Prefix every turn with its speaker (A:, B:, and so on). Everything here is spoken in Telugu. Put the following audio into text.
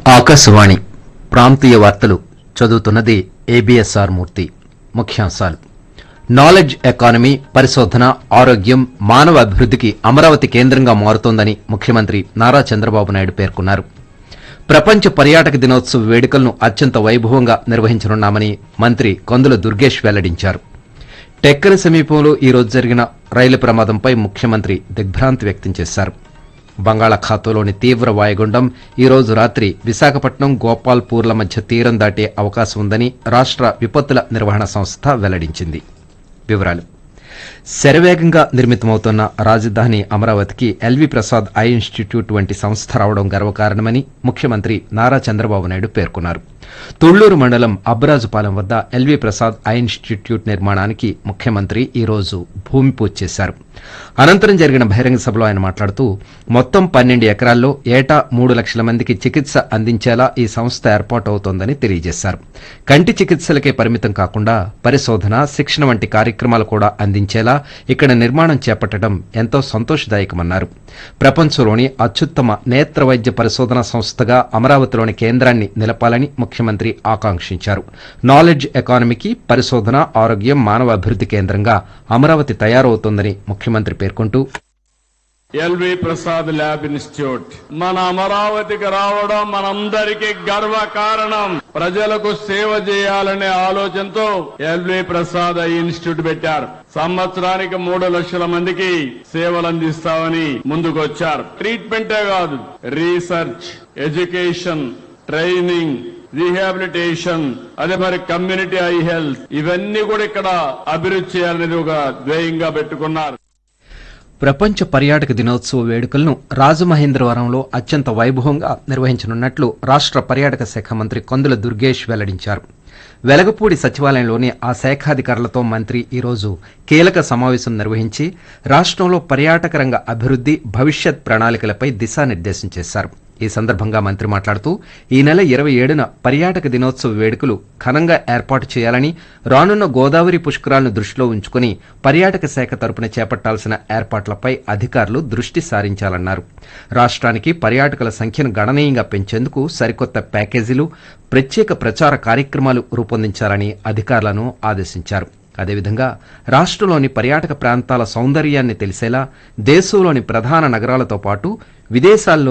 A: ఆకాశవాణి ప్రాంతీయ వార్తలు చదువుతున్నది ఏబిఎస్ఆర్ మూర్తి ముఖ్యాంశాలు నాలెడ్జ్ ఎకానమీ పరిశోధన ఆరోగ్యం మానవ అభివృద్ధికి అమరావతి కేంద్రంగా మారుతోందని ముఖ్యమంత్రి నారా చంద్రబాబు నాయుడు పేర్కొన్నారు ప్రపంచ పర్యాటక దినోత్సవ వేడుకలను అత్యంత వైభవంగా నిర్వహించనున్నామని మంత్రి కందుల దుర్గేష్ వెల్లడించారు టెక్కలి సమీపంలో ఈ రోజు జరిగిన రైలు ప్రమాదంపై ముఖ్యమంత్రి దిగ్భ్రాంతి వ్యక్తం చేశారు బంగాళాఖాతంలోని తీవ్ర వాయుగుండం ఈ రోజు రాత్రి విశాఖపట్నం గోపాల్పూర్ల మధ్య తీరం దాటే అవకాశం ఉందని రాష్ట్ర విపత్తుల నిర్వహణ సంస్థ వెల్లడించింది వివరాలు శరవేగంగా నిర్మితమవుతున్న రాజధాని అమరావతికి ఎల్వి ప్రసాద్ ఐ ఇన్స్టిట్యూట్ వంటి సంస్థ రావడం గర్వకారణమని ముఖ్యమంత్రి నారా చంద్రబాబు నాయుడు పేర్కొన్నారు తుళ్లూరు మండలం అబ్బరాజుపాలెం వద్ద ఎల్వి ప్రసాద్ ఐ ఇన్స్టిట్యూట్ నిర్మాణానికి ముఖ్యమంత్రి ఈ రోజు భూమి పూజ చేశారు అనంతరం జరిగిన బహిరంగ సభలో ఆయన మాట్లాడుతూ మొత్తం పన్నెండు ఎకరాల్లో ఏటా మూడు లక్షల మందికి చికిత్స అందించేలా ఈ సంస్థ ఏర్పాటవుతోందని తెలియజేశారు కంటి చికిత్సలకే పరిమితం కాకుండా పరిశోధన శిక్షణ వంటి కార్యక్రమాలు కూడా అందించేలా ఇక్కడ నిర్మాణం చేపట్టడం ఎంతో సంతోషదాయకమన్నారు ప్రపంచంలోని అత్యుత్తమ నేత్ర వైద్య పరిశోధన సంస్థగా అమరావతిలోని కేంద్రాన్ని నిలపాలని ముఖ్యమంత్రి ఆకాంక్షించారు నాలెడ్జ్ ఎకానమీకి పరిశోధన ఆరోగ్యం మానవ అభివృద్ధి కేంద్రంగా అమరావతి తయారవుతోందని ముఖ్యమంత్రి పేర్కొంటూ
B: ఎల్వి ప్రసాద్ ల్యాబ్ ఇన్స్టిట్యూట్ మన అమరావతికి రావడం మనందరికీ గర్వ కారణం ప్రజలకు సేవ చేయాలనే ఆలోచనతో ఎల్వి ప్రసాద్ ఐ ఇన్స్టిట్యూట్ పెట్టారు సంవత్సరానికి మూడు లక్షల మందికి సేవలు అందిస్తామని ముందుకొచ్చారు ట్రీట్మెంటే కాదు రీసెర్చ్ ఎడ్యుకేషన్ ట్రైనింగ్ రీహాబిలిటేషన్ అదే మరి కమ్యూనిటీ ఐ హెల్త్ ఇవన్నీ కూడా ఇక్కడ అభివృద్ధి చేయాలనేది ఒక ధ్యేయంగా పెట్టుకున్నారు
A: ప్రపంచ పర్యాటక దినోత్సవ వేడుకలను రాజమహేంద్రవరంలో అత్యంత వైభవంగా నిర్వహించనున్నట్లు రాష్ట్ర పర్యాటక శాఖ మంత్రి కందుల దుర్గేష్ వెల్లడించారు వెలగపూడి సచివాలయంలోని ఆ శాఖాధికారులతో మంత్రి ఈరోజు కీలక సమావేశం నిర్వహించి రాష్ట్రంలో పర్యాటక రంగ అభివృద్ధి భవిష్యత్ ప్రణాళికలపై దిశానిర్దేశం చేశారు ఈ సందర్భంగా మంత్రి మాట్లాడుతూ ఈ నెల ఇరవై ఏడున పర్యాటక దినోత్సవ వేడుకలు ఘనంగా ఏర్పాటు చేయాలని రానున్న గోదావరి పుష్కరాలను దృష్టిలో ఉంచుకుని పర్యాటక శాఖ తరపున చేపట్టాల్సిన ఏర్పాట్లపై అధికారులు దృష్టి సారించాలన్నారు రాష్ట్రానికి పర్యాటకుల సంఖ్యను గణనీయంగా పెంచేందుకు సరికొత్త ప్యాకేజీలు ప్రత్యేక ప్రచార కార్యక్రమాలు రూపొందించాలని అధికారులను ఆదేశించారు అదేవిధంగా రాష్ట్రంలోని పర్యాటక ప్రాంతాల సౌందర్యాన్ని తెలిసేలా దేశంలోని ప్రధాన నగరాలతో పాటు విదేశాల్లో